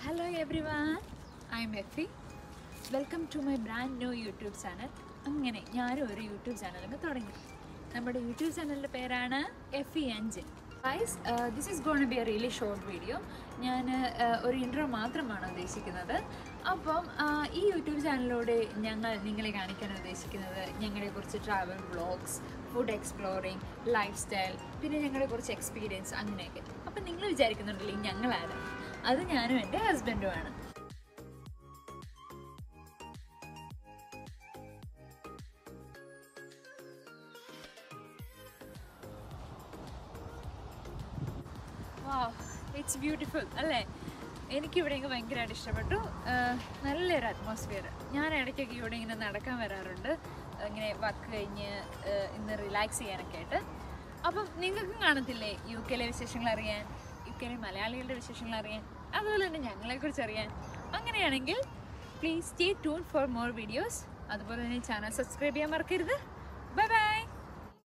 hello everyone I am Effi welcome to my brand new YouTube channel അങ്ങനെ ഞാനും ഒരു YouTube ചാനലൊക്കെ തുടങ്ങി നമ്മുടെ യൂട്യൂബ് ചാനലിൻ്റെ പേരാണ് എഫ് ഇ അഞ്ച് wise this is gonna be a really short video ഞാൻ ഒരു ഇൻട്രോ മാത്രമാണ് ഉദ്ദേശിക്കുന്നത് അപ്പം ആ, ഈ യൂട്യൂബ് ചാനലിലൂടെ ഞങ്ങൾ നിങ്ങളെ കാണിക്കാൻ ഉദ്ദേശിക്കുന്നത് ഞങ്ങളെ കുറിച്ച് travel vlogs food exploring lifestyle പിന്നെ ഞങ്ങളെ കുറിച്ച് എക്സ്പീരിയൻസ് അങ്ങനെയൊക്കെ അപ്പം നിങ്ങൾ വിചാരിക്കുന്നുണ്ടല്ലേ ഞങ്ങളാരും അത് ഞാനും എൻ്റെ ഹസ്ബൻഡുമാണ് വാ ഇറ്റ്സ് ബ്യൂട്ടിഫുൾ അല്ലേ എനിക്കിവിടെ ഇങ്ങ് ഭയങ്കരമായിട്ട് ഇഷ്ടപ്പെട്ടു ആഹ് നല്ലൊരു അറ്റ്മോസ്ഫിയർ ഞാൻ ഇടയ്ക്കൊക്കെ ഇവിടെ ഇങ്ങനെ നടക്കാൻ വരാറുണ്ട് ഇങ്ങനെ വർക്ക് കഴിഞ്ഞ് ആഹ് ഇന്ന് റിലാക്സ് ചെയ്യാനൊക്കെ ആയിട്ട് അപ്പം നിങ്ങൾക്കും കാണത്തില്ലേ യു കെയിലെ വിശേഷങ്ങൾ അറിയാൻ യു കെയിലെ മലയാളികളുടെ വിശേഷങ്ങൾ അറിയാൻ അതുപോലെ തന്നെ ഞങ്ങളെക്കുറിച്ച് അറിയാൻ അങ്ങനെയാണെങ്കിൽ please stay tune for more videos അതുപോലെ തന്നെ ചാനൽ സബ്സ്ക്രൈബ് ചെയ്യാൻ മറക്കരുത് ബൈ ബൈ